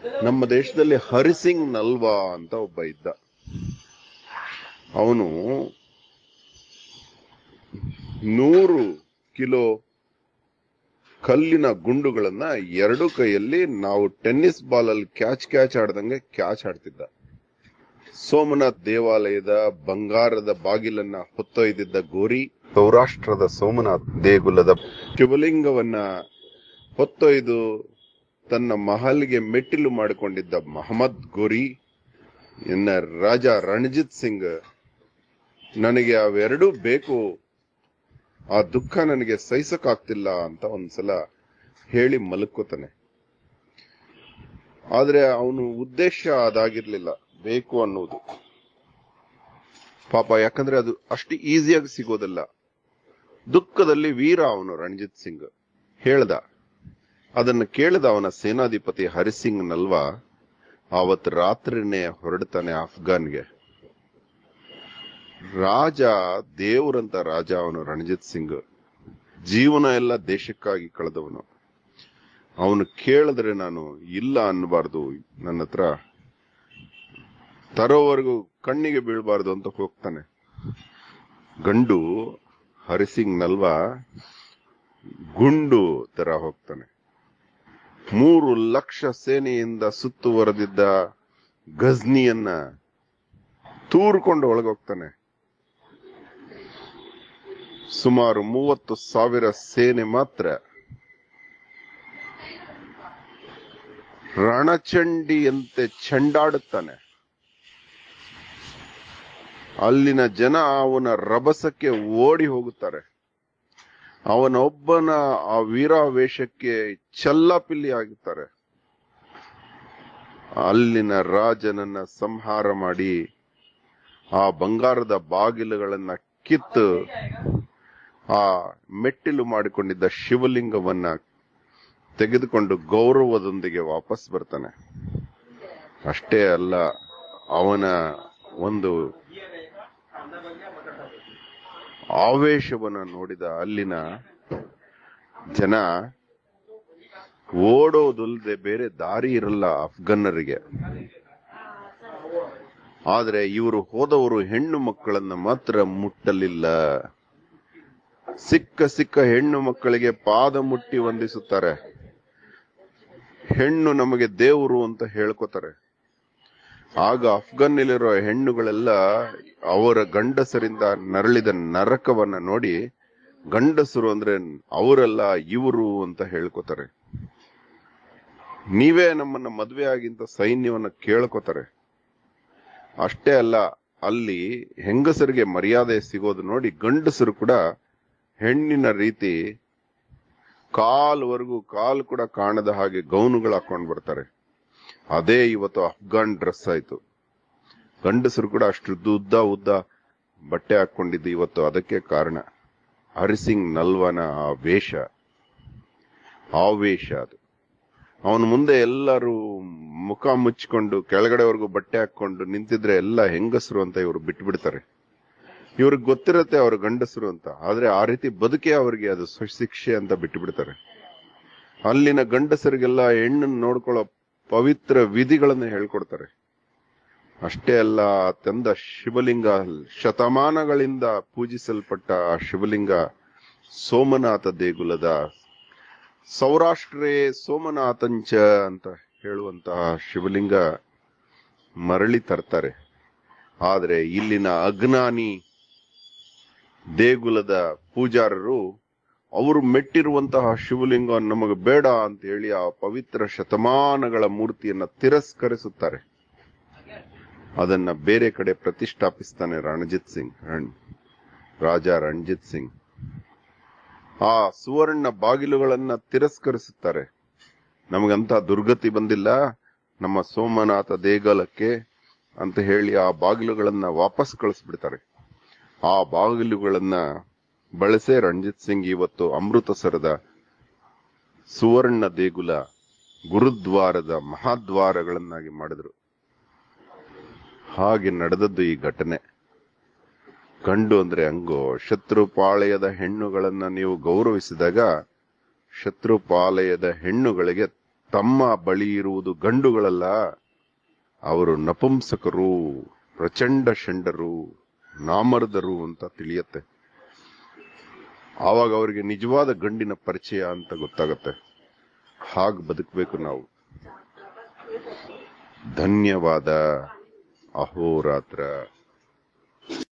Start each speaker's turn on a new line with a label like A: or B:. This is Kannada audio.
A: ನಮ್ಮ ದೇಶದಲ್ಲಿ ಹರಿಸಿಂಗ್ ನಲ್ವಾ ಅಂತ ಒಬ್ಬ ಇದ್ದ ಅವನು ನೂರು ಕಿಲೋ ಕಲ್ಲಿನ ಗುಂಡುಗಳನ್ನ ಎರಡು ಕೈಯಲ್ಲಿ ನಾವು ಟೆನ್ನಿಸ್ ಬಾಲ್ ಅಲ್ಲಿ ಕ್ಯಾಚ್ ಕ್ಯಾಚ್ ಆಡ್ದಂಗೆ ಕ್ಯಾಚ್ ಆಡ್ತಿದ್ದ ಸೋಮನಾಥ್ ದೇವಾಲಯದ ಬಂಗಾರದ ಬಾಗಿಲನ್ನ ಹೊತ್ತೊಯ್ದಿದ್ದ ಗೋರಿ ಸೌರಾಷ್ಟ್ರದ ಸೋಮನಾಥ್ ದೇಗುಲದ ಶಿವಲಿಂಗವನ್ನ ಹೊತ್ತೊಯ್ದು ತನ್ನ ಮಹಲ್ಗೆ ಮೆಟ್ಟಿಲು ಮಾಡಿಕೊಂಡಿದ್ದ ಮಹಮ್ಮದ್ ಗೋರಿ ಇನ್ನ ರಾಜ ರಣಜಿತ್ ಸಿಂಗ್ ನನಗೆ ಅವೆರಡೂ ಬೇಕು ಆ ದುಃಖ ನನಗೆ ಸಹಿಸಕ್ಕಾಗ್ತಿಲ್ಲ ಅಂತ ಒಂದ್ಸಲ ಹೇಳಿ ಮಲಕ್ಕೋತಾನೆ ಆದ್ರೆ ಅವನು ಉದ್ದೇಶ ಅದಾಗಿರ್ಲಿಲ್ಲ ಬೇಕು ಅನ್ನುವುದು ಪಾಪ ಯಾಕಂದ್ರೆ ಅದು ಅಷ್ಟು ಈಸಿಯಾಗಿ ಸಿಗೋದಿಲ್ಲ ದುಃಖದಲ್ಲಿ ವೀರ ಅವನು ರಣಜಿತ್ ಸಿಂಗ್ ಹೇಳ್ದ ಅದನ್ನು ಕೇಳಿದ ಅವನ ಸೇನಾಧಿಪತಿ ಹರಿಸಿಂಗ್ ನಲ್ವಾ ಆವತ್ ರಾತ್ರಿನೇ ಹೊರಡ್ತಾನೆ ಅಫ್ಘಾನ್ಗೆ ರಾಜ ದೇವರಂತ ರಾಜ ಅವನು ರಣಜಿತ್ ಸಿಂಗ್ ಜೀವನ ಎಲ್ಲ ದೇಶಕ್ಕಾಗಿ ಕಳೆದವನು ಅವನು ಕೇಳಿದ್ರೆ ನಾನು ಇಲ್ಲ ಅನ್ನಬಾರ್ದು ನನ್ನ ಹತ್ರ ತರೋವರೆಗೂ ಕಣ್ಣಿಗೆ ಬೀಳಬಾರ್ದು ಅಂತ ಹೋಗ್ತಾನೆ ಗಂಡು ಹರಿಸಿಂಗ್ ನಲ್ವಾ ಗುಂಡು ತರ ಹೋಗ್ತಾನೆ ಮೂರು ಲಕ್ಷ ಸೇನೆಯಿಂದ ಸುತ್ತುವರೆದಿದ್ದ ಗಜ್ನಿಯನ್ನ ತೂರ್ಕೊಂಡು ಒಳಗೋಗ್ತಾನೆ ಸುಮಾರು ಮೂವತ್ತು ಸಾವಿರ ಸೇನೆ ಮಾತ್ರ ರಣಚಂಡಿಯಂತೆ ಚೆಂಡಾಡುತ್ತಾನೆ ಅಲ್ಲಿನ ಜನ ಅವನ ರಭಸಕ್ಕೆ ಓಡಿ ಹೋಗುತ್ತಾರೆ ಅವನೊಬ್ಬನ ಆ ವೀರಾವೇಶಕ್ಕೆ ಚಲ್ಲಪಿಲ್ಲಿ ಆಗುತ್ತಾರೆ ಅಲ್ಲಿನ ರಾಜನನ್ನ ಸಂಹಾರ ಮಾಡಿ ಆ ಬಂಗಾರದ ಬಾಗಿಲುಗಳನ್ನ ಕಿತ್ತು ಆ ಮೆಟ್ಟಿಲು ಮಾಡಿಕೊಂಡಿದ್ದ ಶಿವಲಿಂಗವನ್ನ ತೆಗೆದುಕೊಂಡು ಗೌರವದೊಂದಿಗೆ ವಾಪಸ್ ಬರ್ತಾನೆ ಅಷ್ಟೇ ಅಲ್ಲ ಅವನ ಒಂದು ಆವೇಶವನ್ನ ನೋಡಿದ ಅಲ್ಲಿನ ಜನ ಓಡೋದಲ್ದೆ ಬೇರೆ ದಾರಿ ಇರಲ್ಲ ಅಫ್ಘನ್ನರಿಗೆ ಆದ್ರೆ ಇವರು ಹೋದವರು ಹೆಣ್ಣು ಮಕ್ಕಳನ್ನ ಮಾತ್ರ ಮುಟ್ಟಲಿಲ್ಲ ಸಿಕ್ಕ ಸಿಕ್ಕ ಹೆಣ್ಣು ಮಕ್ಕಳಿಗೆ ಪಾದ ಮುಟ್ಟಿ ವಂದಿಸುತ್ತಾರೆ ಹೆಣ್ಣು ನಮಗೆ ದೇವರು ಅಂತ ಹೇಳ್ಕೊತಾರೆ ಆಗ ಅಫ್ಘನ್ನಲ್ಲಿರೋ ಹೆಣ್ಣುಗಳೆಲ್ಲ ಅವರ ಗಂಡಸರಿಂದ ನರಳಿದ ನರಕವನ್ನ ನೋಡಿ ಗಂಡಸರು ಅಂದ್ರೆ ಅವರೆಲ್ಲ ಇವರು ಅಂತ ಹೇಳ್ಕೊತಾರೆ ನೀವೇ ನಮ್ಮನ್ನ ಮದ್ವೆ ಆಗಿಂತ ಸೈನ್ಯವನ್ನ ಕೇಳ್ಕೊತಾರೆ ಅಷ್ಟೇ ಅಲ್ಲ ಅಲ್ಲಿ ಹೆಂಗಸರಿಗೆ ಮರ್ಯಾದೆ ಸಿಗೋದು ನೋಡಿ ಗಂಡಸರು ಕೂಡ ಹೆಣ್ಣಿನ ರೀತಿ ಕಾಲ್ವರೆಗೂ ಕಾಲ್ ಕೂಡ ಕಾಣದ ಹಾಗೆ ಗೌನುಗಳು ಹಾಕೊಂಡ್ ಬರ್ತಾರೆ ಅದೇ ಇವತ್ತು ಅಫ್ಘಾನ್ ಡ್ರೆಸ್ ಆಯ್ತು ಗಂಡಸರು ಕೂಡ ಅಷ್ಟು ಉದ್ದ ಉದ್ದ ಬಟ್ಟೆ ಹಾಕೊಂಡಿದ್ದು ಇವತ್ತು ಅದಕ್ಕೆ ಕಾರಣ ಹರಿಸಿಂಗ್ ನಲ್ವನ ಆ ವೇಷ ಆವೇಶ ಅದು ಅವನ ಮುಂದೆ ಎಲ್ಲರೂ ಮುಖ ಮುಚ್ಚಿಕೊಂಡು ಕೆಳಗಡೆವರೆಗೂ ಬಟ್ಟೆ ಹಾಕೊಂಡು ನಿಂತಿದ್ರೆ ಎಲ್ಲ ಹೆಂಗಸರು ಅಂತ ಇವರು ಬಿಟ್ಬಿಡ್ತಾರೆ ಇವ್ರಿಗೆ ಗೊತ್ತಿರತ್ತೆ ಅವ್ರ ಗಂಡಸರು ಅಂತ ಆದ್ರೆ ಆ ರೀತಿ ಬದುಕೆ ಅವರಿಗೆ ಅದು ಶಿಕ್ಷೆ ಅಂತ ಬಿಟ್ಟು ಬಿಡ್ತಾರೆ ಅಲ್ಲಿನ ಗಂಡಸರಿಗೆಲ್ಲ ಹೆಣ್ಣನ್ನು ನೋಡ್ಕೊಳ್ಳೋ ಪವಿತ್ರ ವಿಧಿಗಳನ್ನ ಹೇಳ್ಕೊಡ್ತಾರೆ ಅಷ್ಟೇ ಅಲ್ಲ ಆ ತಂದ ಶಿವಲಿಂಗ ಶತಮಾನಗಳಿಂದ ಪೂಜಿಸಲ್ಪಟ್ಟ ಆ ಶಿವಲಿಂಗ ಸೋಮನಾಥ ದೇಗುಲದ ಸೌರಾಷ್ಟ್ರೇ ಸೋಮನಾಥಂಚ ಅಂತ ಹೇಳುವಂತಹ ಶಿವಲಿಂಗ ಮರಳಿ ತರ್ತಾರೆ ಆದ್ರೆ ಇಲ್ಲಿನ ಅಜ್ಞಾನಿ ದೇಗುಲದ ಪೂಜಾರರು ಅವರು ಮೆಟ್ಟಿರುವಂತಹ ಶಿವಲಿಂಗ ನಮಗೆ ಬೇಡ ಅಂತ ಹೇಳಿ ಆ ಪವಿತ್ರ ಶತಮಾನಗಳ ಮೂರ್ತಿಯನ್ನ ತಿರಸ್ಕರಿಸುತ್ತಾರೆ ಅದನ್ನ ಬೇರೆ ಕಡೆ ಪ್ರತಿಷ್ಠಾಪಿಸ್ತಾನೆ ರಣಜಿತ್ ಸಿಂಗ್ ರಣ್ ರಾಜ ರಣಜಿತ್ ಸಿಂಗ್ ಆ ಸುವರ್ಣ ಬಾಗಿಲುಗಳನ್ನ ತಿರಸ್ಕರಿಸುತ್ತಾರೆ ನಮಗಂತ ದುರ್ಗತಿ ಬಂದಿಲ್ಲ ನಮ್ಮ ಸೋಮನಾಥ ದೇಗುಲಕ್ಕೆ ಅಂತ ಹೇಳಿ ಆ ಬಾಗಿಲುಗಳನ್ನ ವಾಪಸ್ ಕಳಿಸ್ಬಿಡ್ತಾರೆ ಆ ಬಾಗಿಲುಗಳನ್ನ ಬಳಸೇ ರಣಜಿತ್ ಸಿಂಗ್ ಇವತ್ತು ಅಮೃತಸರದ ಸುವರ್ಣ ದೇಗುಲ ಗುರುದ್ವಾರದ ಮಹಾದ್ವಾರಗಳನ್ನಾಗಿ ಮಾಡಿದ್ರು ಹಾಗೆ ನಡೆದದ್ದು ಈ ಘಟನೆ ಗಂಡು ಅಂದ್ರೆ ಹಂಗೋ ಶತ್ರುಪಾಳೆಯದ ಹೆಣ್ಣುಗಳನ್ನ ನೀವು ಗೌರವಿಸಿದಾಗ ಶತ್ರುಪಾಳೆಯದ ಹೆಣ್ಣುಗಳಿಗೆ ತಮ್ಮ ಬಳಿ ಇರುವುದು ಗಂಡುಗಳಲ್ಲ ಅವರು ನಪುಂಸಕರು ಪ್ರಚಂಡ ಷಂಡರು ನಾಮರ್ದರು ಅಂತ ತಿಳಿಯತ್ತೆ ಆವಾಗ ಅವರಿಗೆ ನಿಜವಾದ ಗಂಡಿನ ಪರಿಚಯ ಅಂತ ಗೊತ್ತಾಗತ್ತೆ ಹಾಗ್ ಬದುಕಬೇಕು ನಾವು ಧನ್ಯವಾದ ಅಹೋರಾತ್ರ